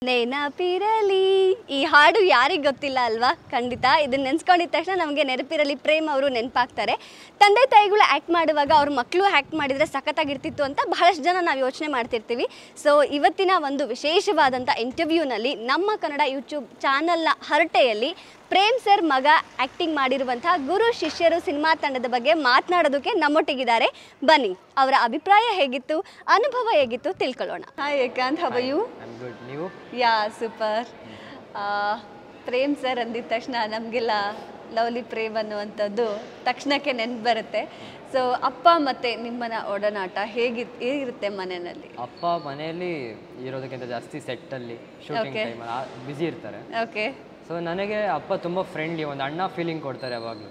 ನೆನಪಿರಲಿ ಈ ಹಾಡು ಯಾರಿಗೆ ಗೊತ್ತಿಲ್ಲ ಅಲ್ವಾ ಖಂಡಿತ ಇದನ್ನ ನೆನ್ಸ್ಕೊಂಡಿದ ತಕ್ಷಣ ನಮಗೆ ನೆನಪಿರಲಿ ಪ್ರೇಮ್ ಅವರು ನೆನಪಾಗ್ತಾರೆ ತಂದೆ ತಾಯಿಗಳು ಆ್ಯಕ್ಟ್ ಮಾಡುವಾಗ ಅವ್ರ ಮಕ್ಕಳು ಆ್ಯಕ್ಟ್ ಮಾಡಿದರೆ ಸಖತ್ತಾಗಿರ್ತಿತ್ತು ಅಂತ ಬಹಳಷ್ಟು ಜನ ನಾವು ಯೋಚನೆ ಮಾಡ್ತಿರ್ತೀವಿ ಸೊ ಇವತ್ತಿನ ಒಂದು ವಿಶೇಷವಾದಂಥ ಇಂಟರ್ವ್ಯೂನಲ್ಲಿ ನಮ್ಮ ಕನ್ನಡ ಯೂಟ್ಯೂಬ್ ಚಾನಲ್ನ ಹರಟೆಯಲ್ಲಿ ಪ್ರೇಮ್ ಸರ್ ಮಗ ಆ್ಯಕ್ಟಿಂಗ್ ಮಾಡಿರುವಂತಹ ಗುರು ಶಿಷ್ಯರು ಸಿನಿಮಾ ತಂಡದ ಬಗ್ಗೆ ಮಾತನಾಡೋದಕ್ಕೆ ನಮ್ಮೊಟ್ಟಿಗಿದ್ದಾರೆ ಬನ್ನಿ ಅವರ ಅಭಿಪ್ರಾಯ ಹೇಗಿತ್ತು ಅನುಭವ ಹೇಗಿತ್ತು ತಿಳ್ಕೊಳ್ಳೋಣ hi Ekant how are you I'm good ನೀವು ಯಾ ಸೂಪರ್ ಪ್ರೇಮ್ ಸರ್ ಅಂದಿದ ತಕ್ಷಣ ನಮಗೆಲ್ಲ ಲವ್ಲಿ ಪ್ರೇಮ್ ಅನ್ನುವಂಥದ್ದು ತಕ್ಷಣಕ್ಕೆ ನೆನ್ಪು ಬರುತ್ತೆ ಸೊ ಅಪ್ಪ ಮತ್ತು ನಿಮ್ಮನ ಒಡನಾಟ ಹೇಗಿ ಹೇಗಿರುತ್ತೆ ಮನೆಯಲ್ಲಿ ಅಪ್ಪ ಮನೆಯಲ್ಲಿ ಇರೋದಕ್ಕಿಂತ ಜಾಸ್ತಿ ಸೆಟ್ಟಲ್ಲಿ ಶೂಟಿಂಗ್ Okay. ಟೈಮಲ್ಲಿ ಬ್ಯುಸಿ ಇರ್ತಾರೆ ಓಕೆ ಸೊ ನನಗೆ ಅಪ್ಪ ತುಂಬ ಫ್ರೆಂಡ್ಲಿ ಒಂದು ಅಣ್ಣ ಫೀಲಿಂಗ್ ಕೊಡ್ತಾರೆ ಯಾವಾಗಲೂ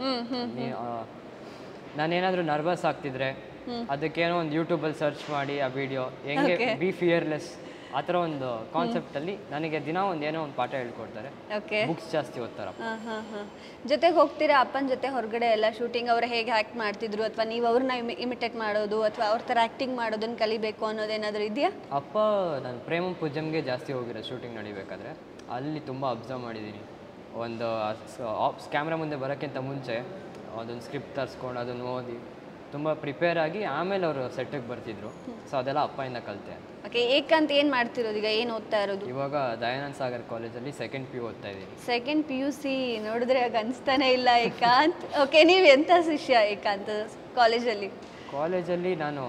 ನಾನೇನಾದರೂ ನರ್ವಸ್ ಆಗ್ತಿದ್ರೆ ಅದಕ್ಕೇನೋ ಒಂದು ಯೂಟ್ಯೂಬಲ್ಲಿ ಸರ್ಚ್ ಮಾಡಿ ಆ ವಿಡಿಯೋ ಹೆಂಗೆ Okay. ಬಿ ಫಿಯರ್ಲೆಸ್ ಆ ಥರ ಒಂದು ಕಾನ್ಸೆಪ್ಟಲ್ಲಿ ನನಗೆ ದಿನ ಒಂದು ಏನೋ ಒಂದು ಪಾಠ ಹೇಳ್ಕೊಡ್ತಾರೆ ಓಕೆ ಬುಕ್ಸ್ ಜಾಸ್ತಿ ಓದ್ತಾರಪ್ಪ ಹಾಂ ಹಾಂ ಹಾಂ ಜೊತೆಗೆ ಹೋಗ್ತೀರಾ ಅಪ್ಪನ ಜೊತೆ ಹೊರಗಡೆ ಎಲ್ಲ ಶೂಟಿಂಗ್ ಅವ್ರು ಹೇಗೆ ಆ್ಯಕ್ಟ್ ಮಾಡ್ತಿದ್ರು ಅಥವಾ ನೀವು ಅವ್ರನ್ನ ಇಮಿಟೇಟ್ ಮಾಡೋದು ಅಥವಾ ಅವ್ರ ಥರ ಆ್ಯಕ್ಟಿಂಗ್ ಮಾಡೋದನ್ನ ಕಲಿಬೇಕು ಅನ್ನೋದೇನಾದರೂ ಇದೆಯಾ ಅಪ್ಪ ನಾನು ಪ್ರೇಮ ಪೂಜಮ್ಗೆ ಜಾಸ್ತಿ ಹೋಗಿರೋದು ಶೂಟಿಂಗ್ ನಡಿಬೇಕಾದ್ರೆ ಅಲ್ಲಿ ತುಂಬ ಅಬ್ಸರ್ವ್ ಮಾಡಿದ್ದೀನಿ ಒಂದು ಕ್ಯಾಮ್ರಾ ಮುಂದೆ ಬರೋಕ್ಕಿಂತ ಮುಂಚೆ ಅದೊಂದು ಸ್ಕ್ರಿಪ್ಟ್ ತರಿಸ್ಕೊಂಡು ಅದನ್ನು ಓದಿ ತುಂಬ ಪ್ರಿಪೇರ್ ಆಗಿ ಆಮೇಲೆ ಅವರು ಸೆಟ್ಟಿಗೆ ಬರ್ತಿದ್ರು ಸೊ ಅದೆಲ್ಲ ಅಪ್ಪಯಿಂದ ಕಲಿತೆ ಓಕೆ ಏಕಂತ ಏನು ಮಾಡ್ತಿರೋದು ಈಗ ಏನು ಓದ್ತಾ ಇರೋದು ಇವಾಗ ದಯಾನಂದ್ ಸಾಗರ್ ಕಾಲೇಜಲ್ಲಿ ಸೆಕೆಂಡ್ ಪಿ ಯು ಓದ್ತಾ ಇದ್ದೀನಿ ಸೆಕೆಂಡ್ ಪಿ ಯು ಸಿ ನೋಡಿದ್ರೆ ಆಗ ಅನಿಸ್ತಾನೆ ಇಲ್ಲ ಏಕಾಂತ್ ಓಕೆ ನೀವು ಎಂಥ ಶಿಷ್ಯ ಏಕಾಂತ್ ಕಾಲೇಜಲ್ಲಿ ಕಾಲೇಜಲ್ಲಿ ನಾನು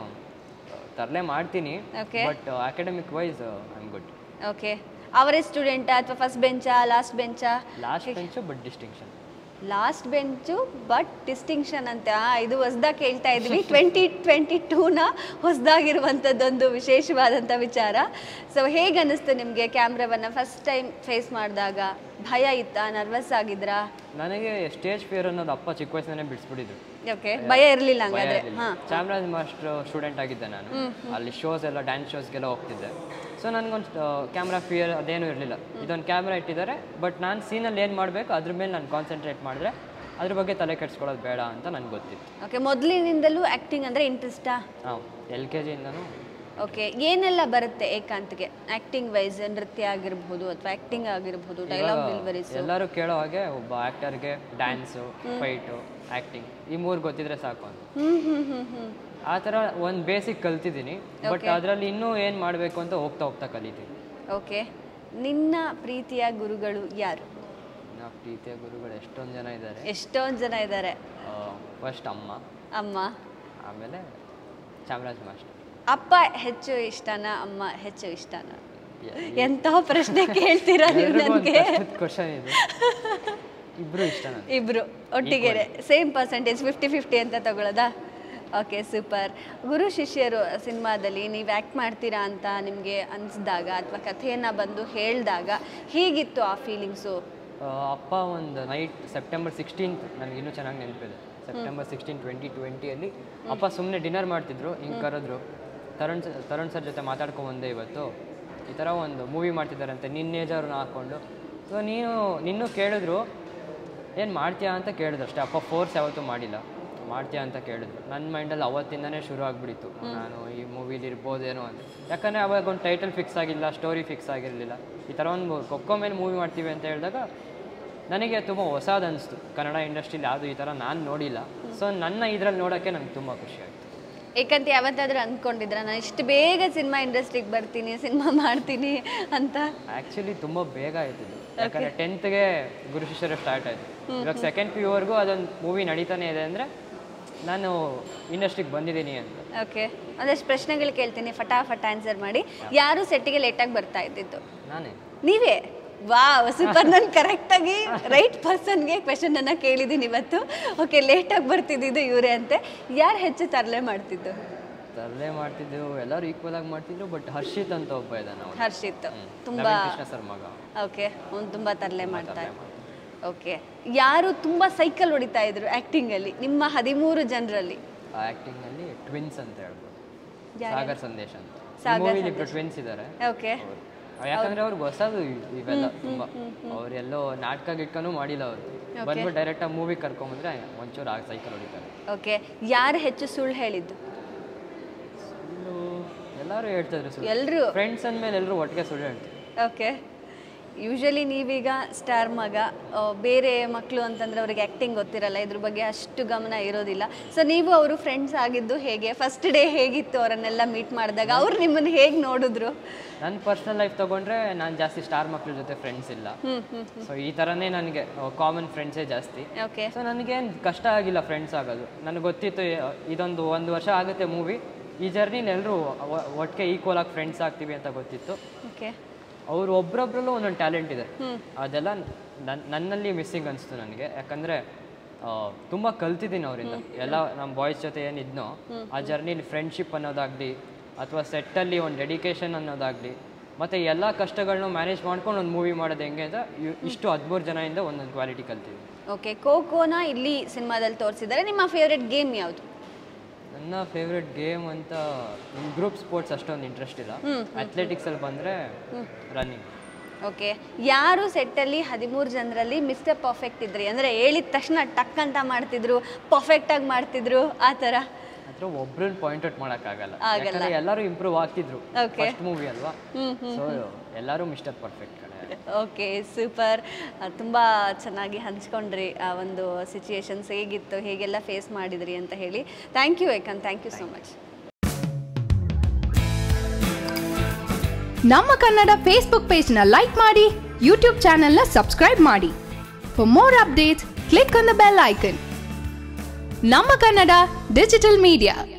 ತರಲೆ ಮಾಡ್ತೀನಿ Okay. But academic wise I am good okay ಅವರೇ ಸ್ಟೂಡೆಂಟಾ ಅಥವಾ ಫಸ್ಟ್ ಬೆಂಚಾ ಲಾಸ್ಟ್ ಬೆಂಚಾ last bench but distinction last bench but distinction ಅಂತ ಆ, ಇದು ಹೊಸ್ದಾಗಿ ಕೇಳ್ತಾ ಇದ್ವಿ ಟ್ವೆಂಟಿ ಟ್ವೆಂಟಿ ಟೂನ ಹೊಸದಾಗಿರುವಂಥದ್ದೊಂದು ವಿಶೇಷವಾದಂಥ ವಿಚಾರ ಸೊ ಹೇಗೆ ಅನ್ನಿಸ್ತು ನಿಮಗೆ ಕ್ಯಾಮ್ರಾವನ್ನು ಫಸ್ಟ್ ಟೈಮ್ ಫೇಸ್ ಮಾಡಿದಾಗ ಭಯ ಇತ್ತಾ ನರ್ವಸ್ ಆಗಿದ್ರಾ ನನಗೆ ಸ್ಟೇಜ್ ಫಿಯರ್ ಅನ್ನೋದು ಅಪ್ಪ ಚಿಕ್ಕ ವಯಸ್ಸಿನೇ ಬಿಡಿಸ್ಬಿಟ್ಟಿದ್ರು ಓಕೆ ಭಯ ಇರಲಿಲ್ಲ ಹಂಗಾದ್ರೆ ಹಾಂ ಚಾಮರಾಜ್ ಮಾಸ್ಟರ್ ಸ್ಟೂಡೆಂಟ್ ಆಗಿದ್ದೆ ನಾನು ಅಲ್ಲಿ ಶೋಸ್ ಎಲ್ಲ ಡ್ಯಾನ್ಸ್ ಶೋಸ್ಗೆಲ್ಲ ಹೋಗ್ತಿದ್ದೆ ಸೊ ನನಗೊಂದು ಕ್ಯಾಮ್ರಾ ಫಿಯರ್ ಅದೇನೂ ಇರಲಿಲ್ಲ ಇದೊಂದು ಕ್ಯಾಮ್ರಾ ಇಟ್ಟಿದ್ದಾರೆ ಬಟ್ ನಾನು ಸೀನಲ್ಲಿ ಏನು ಮಾಡಬೇಕು ಅದ್ರ ಮೇಲೆ ನಾನು ಕಾನ್ಸಂಟ್ರೇಟ್ ಮಾಡಿದ್ರೆ ಅದ್ರ ಬಗ್ಗೆ ತಲೆ ಕೆಡ್ಸ್ಕೊಳ್ಳೋದು ಬೇಡ ಅಂತ ನನಗೆ ಗೊತ್ತಿತ್ತು ಓಕೆ ಮೊದಲಿನಿಂದಲೂ ಆ್ಯಕ್ಟಿಂಗ್ ಅಂದರೆ ಇಂಟ್ರೆಸ್ಟಾ ಹಾಂ ಎಲ್ ಕೆ ಜಿಯಿಂದನೂ ಓಕೆ ಏನೆಲ್ಲ ಬರುತ್ತೆ ಏಕಾಂತ್ಗೆ ಆ್ಯಕ್ಟಿಂಗ್ ವೈಸ್ ನೃತ್ಯ ಆಗಿರ್ಬೋದು ಅಥವಾ ಆ್ಯಕ್ಟಿಂಗ್ ಆಗಿರ್ಬೋದು ಡೈಲಾಗ್ ಡೆಲಿವರೀಸ್ ಎಲ್ಲರೂ ಕೇಳೋ ಹಾಗೆ ಒಬ್ಬ ಆ್ಯಕ್ಟರ್ಗೆ ಡ್ಯಾನ್ಸು ಫೈಟು ಆ್ಯಕ್ಟಿಂಗ್ ಈ ಮೂರು ಗೊತ್ತಿದ್ರೆ ಸಾಕು ಅಂತ ಹ್ಞೂ ಹ್ಞೂ ಹ್ಞೂ ಹ್ಞೂ ಆ ಥರ ಒಂದು ಬೇಸಿಕ್ ಕಲ್ತಿದ್ದೀನಿ ಬಟ್ ಅದರಲ್ಲಿ ಇನ್ನೂ ಏನು ಮಾಡಬೇಕು ಅಂತ ಹೋಗ್ತಾ ಹೋಗ್ತಾ ಕಲಿತೀನಿ ಓಕೆ ನಿನ್ನ ಪ್ರೀತಿಯ ಗುರುಗಳು ಯಾರು ನಾವು ಪ್ರೀತಿಯ ಗುರುಗಳು ಎಷ್ಟೊಂದು ಜನ ಇದ್ದಾರೆ ಎಷ್ಟೊಂದು ಜನ ಇದ್ದಾರೆ ಫಸ್ಟ್ ಅಮ್ಮ ಅಮ್ಮ ಆಮೇಲೆ ಚಾಮರಾಜ್ ಮಾಸ್ಟರ್ ಅಪ್ಪ ಹೆಚ್ಚು ಇಷ್ಟನಾ ಅಮ್ಮ ಹೆಚ್ಚು ಇಷ್ಟನಾ ಎಂಥ ಪ್ರಶ್ನೆ ಕೇಳ್ತೀರಾ ನೀವು ನನಗೆ ಕ್ವಶನ್ ಇದು ಇಬ್ರು ಇಷ್ಟ ನನಗೆ ಇಬ್ರು ಒಟ್ಟಿಗೆ ಸೇಮ್ ಪರ್ಸೆಂಟೇಜ್ ಫಿಫ್ಟಿ ಫಿಫ್ಟಿ ಅಂತ ತಗೊಳ್ಳೋದಾ ಓಕೆ ಸೂಪರ್ ಗುರು ಶಿಷ್ಯರು ಸಿನಿಮಾದಲ್ಲಿ ನೀವು ಆ್ಯಕ್ಟ್ ಮಾಡ್ತೀರಾ ಅಂತ ನಿಮಗೆ ಅನಿಸಿದಾಗ ಅಥವಾ ಕಥೆಯನ್ನು ಬಂದು ಹೇಳಿದಾಗ ಹೇಗಿತ್ತು ಆ ಫೀಲಿಂಗ್ಸು ಆ, ಅಪ್ಪ ಒಂದು ನೈಟ್ ಸೆಪ್ಟೆಂಬರ್ ಸಿಕ್ಸ್ಟೀನ್ತ್ ನನಗೆ ಇನ್ನೂ ಚೆನ್ನಾಗಿ ನೆನಪಿದೆ ಸೆಪ್ಟೆಂಬರ್ ಸಿಕ್ಸ್ಟೀನ್ ಟ್ವೆಂಟಿ ಟ್ವೆಂಟಿಯಲ್ಲಿ ಅಪ್ಪ ಸುಮ್ಮನೆ ಡಿನ್ನರ್ ಮಾಡ್ತಿದ್ರು ಹಿಂಗೆ ಕರೆದ್ರು ತರುಣ್ ಸ- ತರುಣ್ ಸರ್ ಜೊತೆ ಮಾತಾಡ್ಕೊಂಬಂದೆ ಇವತ್ತು ಈ ಥರ ಒಂದು ಮೂವಿ ಮಾಡ್ತಿದ್ದಾರಂತೆ ನಿನ್ನ ಏಜ್ ಅವ್ರನ್ನ ಹಾಕ್ಕೊಂಡು ಸೊ ನೀನು ನಿನ್ನೂ ಕೇಳಿದ್ರು ಏನು ಮಾಡ್ತೀಯಾ ಅಂತ ಕೇಳಿದ್ರು ಅಷ್ಟೇ ಅಪ್ಪ ಫೋರ್ಸ್ ಯಾವತ್ತೂ ಮಾಡಿಲ್ಲ ಮಾಡ್ತೀಯಾ ಅಂತ ಕೇಳಿದ್ರು ನನ್ನ ಮೈಂಡಲ್ಲಿ ಅವತ್ತಿಂದನೇ ಶುರು ಆಗಿಬಿಡಿತ್ತು ನಾನು ಈ ಮೂವಿಲಿ ಇರ್ಬೋದೇನೋ ಅಂತ ಯಾಕಂದರೆ ಅವಾಗ ಒಂದು ಟೈಟಲ್ ಫಿಕ್ಸ್ ಆಗಿಲ್ಲ ಸ್ಟೋರಿ ಫಿಕ್ಸ್ ಆಗಿರಲಿಲ್ಲ ಈ ಥರ ಒಂದು ಕೊಕ್ಕೋ ಮೇಲೆ ಮೂವಿ ಮಾಡ್ತೀವಿ ಅಂತ ಹೇಳಿದಾಗ ನನಗೆ ತುಂಬ ಹೊಸದು ಅನಿಸ್ತು ಕನ್ನಡ ಇಂಡಸ್ಟ್ರಿಲಿ ಯಾವುದು ಈ ಥರ ನಾನು ನೋಡಿಲ್ಲ ಸೊ ನನ್ನ ಇದರಲ್ಲಿ ನೋಡೋಕ್ಕೆ ನನಗೆ ತುಂಬ ಖುಷಿ ಆಯಿತು ಏಕಂತ ಯಾವತ್ತಾದ್ರೂ ಅಂದ್ಕೊಂಡಿದ್ರ ನಾನು ಇಷ್ಟು ಬೇಗ ಸಿನಿಮಾ ಇಂಡಸ್ಟ್ರಿಗೆ ಬರ್ತೀನಿ ಸಿನಿಮಾ ಮಾಡ್ತೀನಿ ಅಂತ ಆ್ಯಕ್ಚುಲಿ ತುಂಬ ಬೇಗ ಆಯ್ತಿದ್ದು ಯಾಕಂದರೆ ಟೆಂತ್ಗೆ ಗುರು ಶಿಷ್ಯರು ಸ್ಟಾರ್ಟ್ ಆಯಿತು ಇವಾಗ ಸೆಕೆಂಡ್ ಪಿ ಯುವರೆಗೂ ಅದೊಂದು ಮೂವಿ ನಡೀತಾನೆ ಇದೆ ಅಂದರೆ ನಾನು ಇಂಡಸ್ಟ್ರಿಗೆ ಬಂದಿದ್ದೀನಿ ಅಂತ ಓಕೆ ಒಂದಷ್ಟು ಪ್ರಶ್ನೆಗಳು ಕೇಳ್ತೀನಿ ಫಟಾಫಟ ಆನ್ಸರ್ ಮಾಡಿ ಯಾರು ಸೆಟ್ಟಿಗೆ ಲೇಟಾಗಿ ಬರ್ತಾ ಇದ್ದಿದ್ದು ನಾನೇ ನೀವೇ ವಾ ಸೂಪರ್ ನಾನು ಕರೆಕ್ಟಾಗಿ ರೈಟ್ ಪರ್ಸನ್ಗೆ ಕ್ವೆಶನ್ ಅನ್ನ ಕೇಳಿದ್ದೀನಿ ಇವತ್ತು ಓಕೆ ಲೇಟಾಗಿ ಬರ್ತಿದ್ದಿದ್ದು ಇವರೇ ಅಂತೆ ಯಾರು ಹೆಚ್ಚು ತರಲೆ ಮಾಡ್ತಿದ್ದು ತರಲೆ ಮಾಡ್ತಿದ್ದೆವು ಎಲ್ಲರೂ ಈಕ್ವಲ್ ಆಗಿ ಮಾಡ್ತಿದ್ರು ಬಟ್ ಹರ್ಷಿತ್ ಅಂತ ಒಬ್ಬ ಇದ್ದಾನೆ ಅವನು ಹರ್ಷಿತ್ ಹ್ಮ್. ತುಂಬಾ ನವೀನ್ ಕೃಷ್ಣ ಸರ್ ಮಗ ಓಕೆ ಅವ್ನು ತುಂಬ ತರಲೆ ಮಾಡ್ತಾ ತರಲೆ ಇದ್ದ ಮಾಡ್ತಾನೆ. ಓಕೆ ಯಾರು ತುಂಬ ಸೈಕಲ್ ಹೊಡಿತಾ ಇದ್ರು ಆ್ಯಕ್ಟಿಂಗಲ್ಲಿ ನಿಮ್ಮ ಹದಿಮೂರು ಜನರಲ್ಲಿ ಆ ಆ್ಯಕ್ಟಿಂಗಲ್ಲಿ ಟ್ವಿನ್ಸ್ ಅಂತ ಹೇಳ್ಬೋದು ಯಾರ್ಯಾರು? ಸಾಗರ್ ಸಂದೇಶ್ ಅಂತ ಸಾಗರ್ ಮೂವಿಲಿ ಇಬ್ಬರು ಟ್ವಿನ್ಸ್ ಇದ್ದಾರೆ ಓಕೆ ಅವ್ರು. ಯಾಕಂದ್ರೆ ಅವ್ರಿಗೆ ಹೊಸದು ಇವ್- ಇವೆಲ್ಲ ತುಂಬಾ ಅವರೆಲ್ಲೋ ನಾಟಕ ಗಿಟ್ಕನೂ ಮಾಡಿಲ್ಲ ಅವರು ಬಂದ್ಬಿಟ್ಟು ಡೈರೆಕ್ಟಾಗಿ ಮೂವಿ ಕರ್ಕೊಂಬಂದ್ರೆ ಒಂಚೂರು ಆಗ ಸೈಕಲ್ ಹೊಡಿತಾರೆ ಓಕೆ ಯಾರು ಹೆಚ್ಚು ಸುಳ್ಳು ಹೇಳಿದ್ದು ಸುಳ್ಳು ಎಲ್ಲರೂ ಹೇಳ್ತಿದ್ರು ಸುಳ್ಳು ಎಲ್ಲರೂ ಫ್ರೆಂಡ್ಸ್ ಅಂದಮೇಲೆ ಎಲ್ಲರೂ ಒಟ್ಟಿಗೆ ಸುಳ್ಳು ಹೇಳ್ತಾರೆ ಓಕೆ ಯೂಶಲಿ ನೀವೀಗ ಸ್ಟಾರ್ ಮಗ ಆ, ಬೇರೆ ಮಕ್ಕಳು ಅಂತಂದ್ರೆ ಅವ್ರಿಗೆ ಆ್ಯಕ್ಟಿಂಗ್ ಗೊತ್ತಿರಲ್ಲ ಇದ್ರ ಬಗ್ಗೆ ಅಷ್ಟು ಗಮನ ಇರೋದಿಲ್ಲ ಸೊ ನೀವು ಅವರು ಫ್ರೆಂಡ್ಸ್ ಆಗಿದ್ದು ಹೇಗೆ ಫಸ್ಟ್ ಡೇ ಹೇಗಿತ್ತು ಅವರನ್ನೆಲ್ಲ ಮೀಟ್ ಮಾಡಿದಾಗ ಅವ್ರು ನಿಮ್ಮನ್ನು ಹೇಗೆ ನೋಡಿದ್ರು ನನ್ನ ಪರ್ಸ್ನಲ್ ಲೈಫ್ ತೊಗೊಂಡ್ರೆ ನಾನು ಜಾಸ್ತಿ ಸ್ಟಾರ್ ಮಕ್ಳ ಜೊತೆ ಫ್ರೆಂಡ್ಸ್ ಇಲ್ಲ ಹ್ಞೂ ಹ್ಞೂ ಸೊ ಈ ಥರನೇ ನನಗೆ ಕಾಮನ್ ಫ್ರೆಂಡ್ಸೇ ಜಾಸ್ತಿ ಓಕೆ ಸೊ ನನಗೇನು ಕಷ್ಟ ಆಗಿಲ್ಲ ಫ್ರೆಂಡ್ಸ್ ಆಗೋದು ನನಗೆ ಗೊತ್ತಿತ್ತು ಯ- ಇದೊಂದು ಒಂದು ವರ್ಷ ಆಗುತ್ತೆ ಮೂವಿ ಈ ಜರ್ನಿನ ಎಲ್ಲರೂ ಒಟ್ಟಿಗೆ ಈಕ್ವಲ್ ಆಗಿ ಫ್ರೆಂಡ್ಸ್ ಆಗ್ತೀವಿ ಅಂತ ಗೊತ್ತಿತ್ತು ಓಕೆ ಅವ್ರು ಒಬ್ರೊಬ್ರಲ್ಲೂ ಒಂದೊಂದು ಟ್ಯಾಲೆಂಟ್ ಇದೆ ಅದೆಲ್ಲ ನನ್ ನನ್ನಲ್ಲಿ ಮಿಸ್ಸಿಂಗ್ ಅನಿಸ್ತು ನನಗೆ ಯಾಕಂದರೆ ತುಂಬ ಕಲ್ತಿದ್ದೀನಿ ಅವರಿಂದ ಎಲ್ಲ ನಮ್ಮ ಬಾಯ್ಸ್ ಜೊತೆ ಏನಿದ್ನೋ ಆ ಜರ್ನಿಲಿ ಫ್ರೆಂಡ್ಶಿಪ್ ಅನ್ನೋದಾಗಲಿ ಅಥವಾ ಸೆಟ್ಟಲ್ಲಿ ಒಂದು ಡೆಡಿಕೇಶನ್ ಅನ್ನೋದಾಗಲಿ ಮತ್ತು ಎಲ್ಲ ಕಷ್ಟಗಳನ್ನೂ ಮ್ಯಾನೇಜ್ ಮಾಡ್ಕೊಂಡು ಒಂದು ಮೂವಿ ಮಾಡೋದು ಹೆಂಗೆ ಅಂತ ಇವ್- ಇಷ್ಟು ಹದಿಮೂರು ಜನದಿಂದ ಒಂದೊಂದು ಕ್ವಾಲಿಟಿ ಕಲ್ತೀವಿ ಓಕೆ ಖೋಖೋನ ಇಲ್ಲಿ ಸಿನಿಮಾದಲ್ಲಿ ತೋರಿಸಿದ್ದಾರೆ ನಿಮ್ಮ ಫೇವ್ರೆಟ್ ಗೇಮ್ ಯಾವುದು ನನ್ನ ಫೇವ್ರೆಟ್ ಗೇಮ್ ಅಂತ ಗ್ರೂಪ್ ಸ್ಪೋರ್ಟ್ಸ್ ಅಷ್ಟೊಂದು ಇಂಟ್ರೆಸ್ಟ್ ಇಲ್ಲ ಅಥ್ಲೆಟಿಕ್ಸಲ್ಲಿ ಬಂದರೆ ರನ್ನಿಂಗ್ ಓಕೆ ಯಾರು ಸೆಟ್ಟಲ್ಲಿ ಹದಿಮೂರು ಜನರಲ್ಲಿ ಮಿಸ್ಟರ್ ಪರ್ಫೆಕ್ಟ್ ಇದ್ರಿ ಅಂದರೆ ಹೇಳಿದ ತಕ್ಷಣ ಟಕ್ ಅಂತ ಮಾಡ್ತಿದ್ರು ಪರ್ಫೆಕ್ಟಾಗಿ ಮಾಡ್ತಿದ್ರು ಆ ಥರ ಹತ್ರ ಒಬ್ರನ್ನ ಪಾಯಿಂಟ್ ಔಟ್ ಮಾಡೋಕ್ಕಾಗಲ್ಲ ಆಗಲ್ಲ. ಯಾಕಂದ್ರೆ ಎಲ್ಲರೂ ಇಂಪ್ರೂವ್ ಆಗ್ತಿದ್ರು Okay. ಫಸ್ಟ್ ಮೂವಿ ಅಲ್ವಾ ಸೊ ಎಲ್ಲರೂ ಮಿಸ್ಟರ್ ಪರ್ಫೆಕ್ಟ್ ಕಡೆ ಓಕೆ ಸೂಪರ್ ತುಂಬ ಚೆನ್ನಾಗಿ ಹಂಚ್ಕೊಂಡ್ರಿ ಆ ಒಂದು ಸಿಚುಯೇಷನ್ಸ್ ಹೇಗಿತ್ತು ಹೇಗೆಲ್ಲ ಫೇಸ್ ಮಾಡಿದ್ರಿ ಅಂತ ಹೇಳಿ ಥ್ಯಾಂಕ್ ಯು ಏಕನ್ ಥ್ಯಾಂಕ್ ಯು ಸೊ ಮಚ್ ನಮ್ಮ ಕನ್ನಡ ಫೇಸ್ಬುಕ್ ಪೇಜ್ನ ಲೈಕ್ ಮಾಡಿ ಯೂಟ್ಯೂಬ್ ಚಾನೆಲ್ನ ಸಬ್ಸ್ಕ್ರೈಬ್ ಮಾಡಿ for more updates click on the bell icon ನಮ್ಮ ಕನ್ನಡ ಡಿಜಿಟಲ್ ಮೀಡಿಯಾ